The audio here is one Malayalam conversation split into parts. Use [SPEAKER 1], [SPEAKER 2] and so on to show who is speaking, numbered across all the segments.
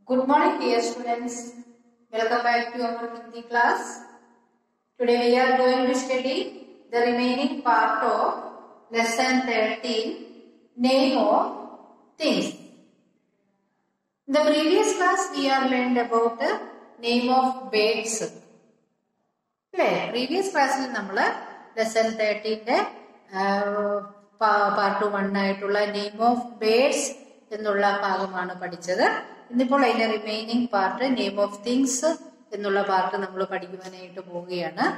[SPEAKER 1] Good morning, dear students. Welcome back to our Hindi class. Today we are going to study the remaining part of lesson 13, name of things. In the previous class, we are learned about the name of birds. അല്ലേ പ്രീവിയസ് ക്ലാസ്സിൽ നമ്മൾ ലെസൺ തേർട്ടീൻ്റെ പാർട്ട് വൺ ആയിട്ടുള്ള നെയിം ഓഫ് ബേഡ്സ് എന്നുള്ള ഭാഗമാണ് പഠിച്ചത് ഇന്നിപ്പോൾ അതിന്റെ remaining part name of things എന്നുള്ള പാർട്ട് നമ്മൾ പഠിക്കുവാനായിട്ട് പോവുകയാണ്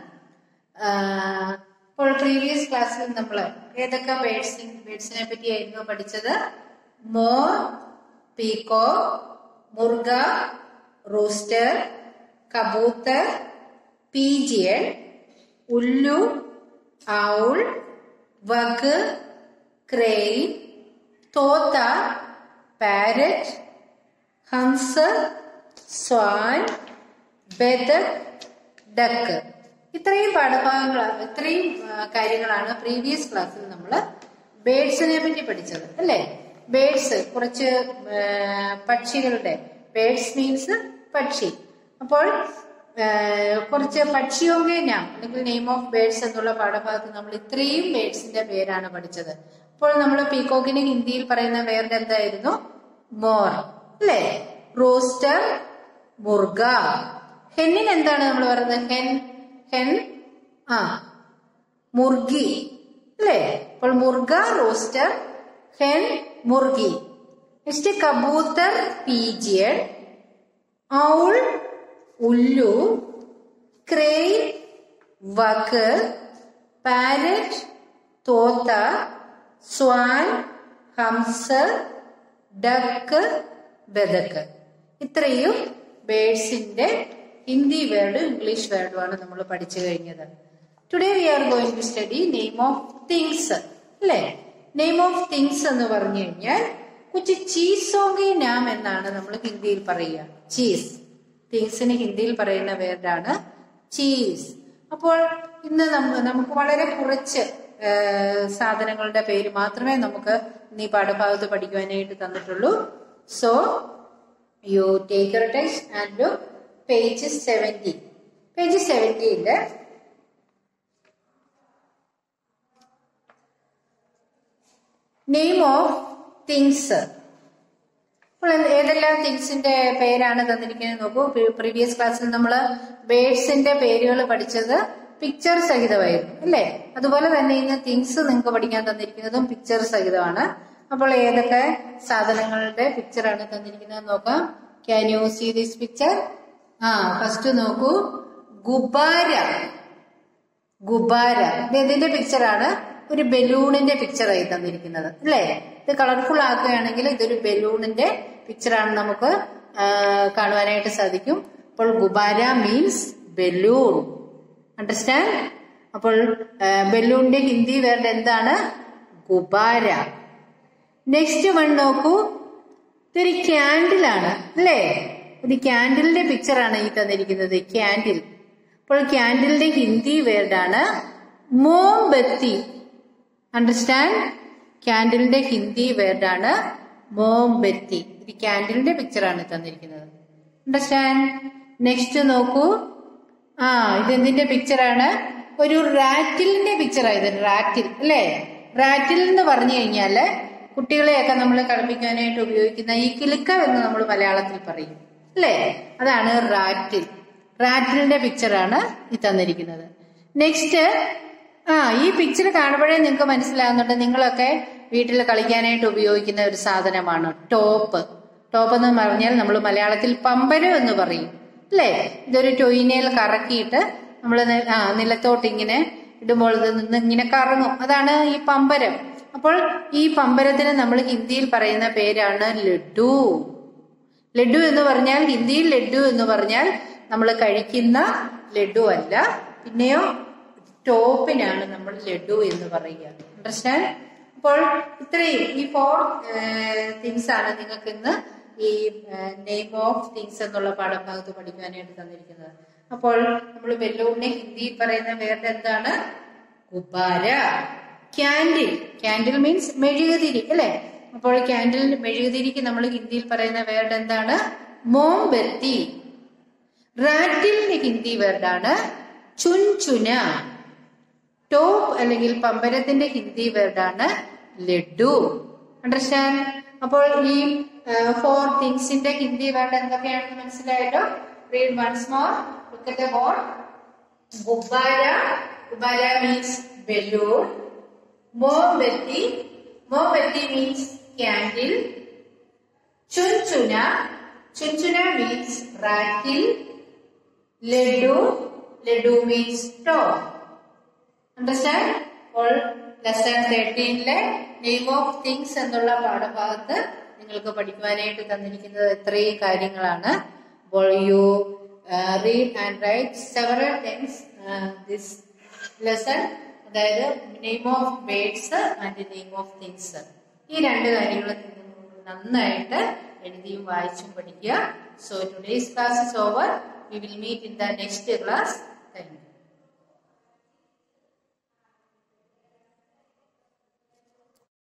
[SPEAKER 1] ആഹ് ഇപ്പോൾ പ്രീവിയസ് ക്ലാസ്സിൽ നമ്മൾ ഏതൊക്കെ ബേഡ്സ് ബേഡ്സിനെ പറ്റിയായിരുന്നു പഠിച്ചത് മോർ പീക്കോ മുർഗ റൂസ്റ്റർ കബൂത്തർ പീജിയൻ ഉല്ലു ഔൾ വഗ് ക്രെയിൻ തോത്ത പാരറ്റ് ഹംസ് സ്വാൻ ബെദക് ഡക്ക് ഇത്രയും പാഠഭാഗങ്ങൾ ഇത്രയും ആ, കാര്യങ്ങളാണ് പ്രീവിയസ് ക്ലാസ്സിൽ നമ്മൾ ബേഡ്സിനെ പറ്റി പഠിച്ചത് അല്ലേ ബേഡ്സ് കുറച്ച് ആ, പക്ഷികളുടെ ബേഡ്സ് മീൻസ് പക്ഷി അപ്പോൾ ആ, കുറച്ച് പക്ഷിയോങ്കേ നാം അല്ലെങ്കിൽ നെയിം ഓഫ് ബേഡ്സ് എന്നുള്ള പാഠഭാഗത്ത് നമ്മൾ ഇത്രയും ബേഡ്സിന്റെ പേരാണ് പഠിച്ചത് അപ്പോൾ നമ്മൾ പീകോക്കിന് ഹിന്ദിയിൽ പറയുന്ന വേറെ എന്തായിരുന്നു മോർ അല്ലേ റോസ്റ്റർ മുർഗ ഹെന്നിന് എന്താണ് നമ്മൾ പറയുന്നത് ഹെൻ ഹെൻ ആ മുർഗി അല്ലേ അപ്പോൾ മുർഗ റോസ്റ്റർ ഹെൻ മുർഗി നെക്സ്റ്റ് കബൂത്തർ പീജിയൻ ഔൾ ഉല്ലു ക്രെയിൻ വക്ക് പാരറ്റ് തോത്ത സ്വാൻ ഹംസ് ഡക്ക് ബെദക്ക് ഇത്രയും ബേഡ്സിന്റെ ഹിന്ദി വേർഡും ഇംഗ്ലീഷ് വേർഡുമാണ് നമ്മൾ പഠിച്ചു കഴിഞ്ഞത് today we are going to study name of things അല്ലേ നെയിം ഓഫ് തിങ്സ് എന്ന് പറഞ്ഞു കഴിഞ്ഞാൽ കുച്ച് ചീസോങ്കി നാം എന്നാണ് നമ്മൾ ഹിന്ദിയിൽ പറയുക ചീസ് തിങ്സിന് ഹിന്ദിയിൽ പറയുന്ന വേർഡാണ് ചീസ് അപ്പോൾ ഇന്ന് നമ്മ- നമുക്ക് വളരെ കുറച്ച് ആ, സാധനങ്ങളുടെ പേര് മാത്രമേ നമുക്ക് ഇന്ന് ഈ പാഠഭാഗത്ത് പഠിക്കുവാനായിട്ട് തന്നിട്ടുള്ളൂ so you take your text and page seventy page സെവൻറ്റിയില് നെയിം ഓഫ് തിങ്സ് അപ്പോൾ എന്ത്- ഏതെല്ലാം തിങ്സിന്റെ പേരാണ് തന്നിരിക്കുന്നത് നോക്കൂ പ്രീവിയസ് ക്ലാസ്സിൽ നമ്മൾ ബേഡ്സിന്റെ പേരുകൾ പഠിച്ചത് പിക്ചർ സഹിതമായിരുന്നു അല്ലേ അതുപോലെ തന്നെ ഇന്ന് തിങ്സ് നിങ്ങൾക്ക് പഠിക്കാൻ തന്നിരിക്കുന്നതും പിക്ചർ സഹിതമാണ് അപ്പോൾ ഏതൊക്കെ സാധനങ്ങളുടെ പിക്ചറാണ് തന്നിരിക്കുന്നത് നോക്കാം can you see this picture ആ ഫസ്റ്റ് നോക്കൂ ഗുബാര ഗുബാര ഇത് ഇതിന്റെ പിക്ചറാണ് ഒരു ബലൂണിന്റെ പിക്ചറായി തന്നിരിക്കുന്നത് അല്ലേ ഇത് കളർഫുൾ ആക്കുകയാണെങ്കിൽ ഇതൊരു ബലൂണിന്റെ പിക്ചറാണ് നമുക്ക് ആ, കാണുവാനായിട്ട് സാധിക്കും അപ്പോൾ ഗുബാര മീൻസ് ബലൂൺ അണ്ടർസ്റ്റാൻഡ് അപ്പോൾ ബലൂണിന്റെ ഹിന്ദി വേർഡ് എന്താണ് ഗുബാര നെക്സ്റ്റ് വൺ നോക്കൂ ഇതൊരു ക്യാൻഡിലാണ് അല്ലേ ഒരു ക്യാൻഡിലിന്റെ പിക്ചറാണ് ഈ തന്നിരിക്കുന്നത് ക്യാൻഡിൽ അപ്പോൾ ക്യാൻഡിലിന്റെ ഹിന്ദി വേർഡാണ് മോംബത്തി അണ്ടർസ്റ്റാൻഡ് ക്യാൻഡിലിന്റെ ഹിന്ദി വേർഡാണ് മോംബത്തി ഇത് ക്യാൻഡിലിന്റെ പിക്ചറാണ് തന്നിരിക്കുന്നത് അണ്ടർസ്റ്റാൻഡ് നെക്സ്റ്റ് നോക്കൂ ആ ഇതെന്തിന്റെ പിക്ചറാണ് ഒരു റാറ്റിലിന്റെ പിക്ചറാണ് ഇത് റാറ്റിൽ അല്ലേ റാറ്റിൽ എന്ന് പറഞ്ഞു കഴിഞ്ഞാല് കുട്ടികളെയൊക്കെ നമ്മൾ കളിപ്പിക്കാനായിട്ട് ഉപയോഗിക്കുന്ന ഈ കിലുക്ക എന്ന് നമ്മൾ മലയാളത്തിൽ പറയും അല്ലേ അതാണ് റാറ്റിൽ റാറ്റിലിന്റെ പിക്ചറാണ് ഈ തന്നിരിക്കുന്നത് നെക്സ്റ്റ് ആ ഈ പിക്ചർ കാണുമ്പോഴേ നിങ്ങൾക്ക് മനസ്സിലാകുന്നുണ്ട് നിങ്ങളൊക്കെ വീട്ടിൽ കളിക്കാനായിട്ട് ഉപയോഗിക്കുന്ന ഒരു സാധനമാണ് ടോപ്പ് ടോപ്പ് എന്ന് പറഞ്ഞാൽ നമ്മൾ മലയാളത്തിൽ പമ്പരം എന്ന് പറയും അല്ലേ ഇതൊരു ടൊയിനയിൽ കറക്കിയിട്ട് നമ്മൾ ആ നിലത്തോട്ട് ഇങ്ങനെ ഇടുമ്പോൾ ഇത് നിന്ന് ഇങ്ങനെ കറങ്ങും അതാണ് ഈ പമ്പരം അപ്പോൾ ഈ പമ്പരത്തിന് നമ്മൾ ഹിന്ദിയിൽ പറയുന്ന പേരാണ് ലഡു ലഡു എന്ന് പറഞ്ഞാൽ ഹിന്ദിയിൽ ലഡു എന്ന് പറഞ്ഞാൽ നമ്മൾ കഴിക്കുന്ന ലഡു അല്ല പിന്നെയോ ടോപ്പിനാണ് നമ്മൾ ലഡു എന്ന് പറയുക അണ്ടർസ്റ്റാൻഡ് അപ്പോൾ ഇത്രയും ഈ ഫോർ തിങ്സ് ആണ് നിങ്ങൾക്ക് ഇന്ന് ഈ നെയിം ഓഫ് തിങ്സ് എന്നുള്ള പാഠഭാഗത്ത് പഠിക്കാനായിട്ട് തന്നിരിക്കുന്നത് അപ്പോൾ നമ്മൾ ബെല്ലൂണിനെ ഹിന്ദിയിൽ പറയുന്ന വേറെ എന്താണ് കുബാര ക്യാൻഡിൽ ക്യാൻഡിൽ മീൻസ് മെഴുകുതിരി അല്ലേ അപ്പോൾ ക്യാൻഡിൽ മെഴുകുതിരിക്ക് നമ്മൾ ഹിന്ദിയിൽ പറയുന്ന വേർഡ് എന്താണ് മോംബത്തി റാറ്റിലിന്റെ ഹിന്ദി വേർഡാണ് ചുൻചുന ടോപ്പ് അല്ലെങ്കിൽ പമ്പരത്തിന്റെ ഹിന്ദി വേർഡാണ് ലഡു അണ്ടർസ്റ്റാൻഡ് അപ്പോൾ ഈ ഫോർ തിങ്സിന്റെ ഹിന്ദി വേർഡ് എന്തൊക്കെയാണെന്ന് മനസ്സിലായല്ലോ read once more look at the board ഗുബ്ബാര ഗുബ്ബാര മീൻസ് ബലൂൺ മോംബത്തി മോംബത്തി മീൻസ് ക്യാൻഡിൽ ചുൻചുന ചുൻചുന മീൻസ് റാറ്റിൽ ലഡു ലഡു മീൻസ് ടോപ്പ് അണ്ടർസ്റ്റാൻഡ് അപ്പോൾ ലെസൺ തേർട്ടീനിലെ നെയിം ഓഫ് തിങ്സ് എന്നുള്ള പാഠഭാഗത്ത് നിങ്ങൾക്ക് പഠിക്കുവാനായിട്ട് തന്നിരിക്കുന്നത് ഇത്രയും കാര്യങ്ങളാണ് അപ്പോൾ you read and write several things this lesson അതായത് name of birds and name of things ഈ രണ്ട് കാര്യങ്ങൾ നന്നായിട്ട് എഴുതിയും വായിച്ചും പഠിക്കുക so today's class is over V will meet in the next class thank U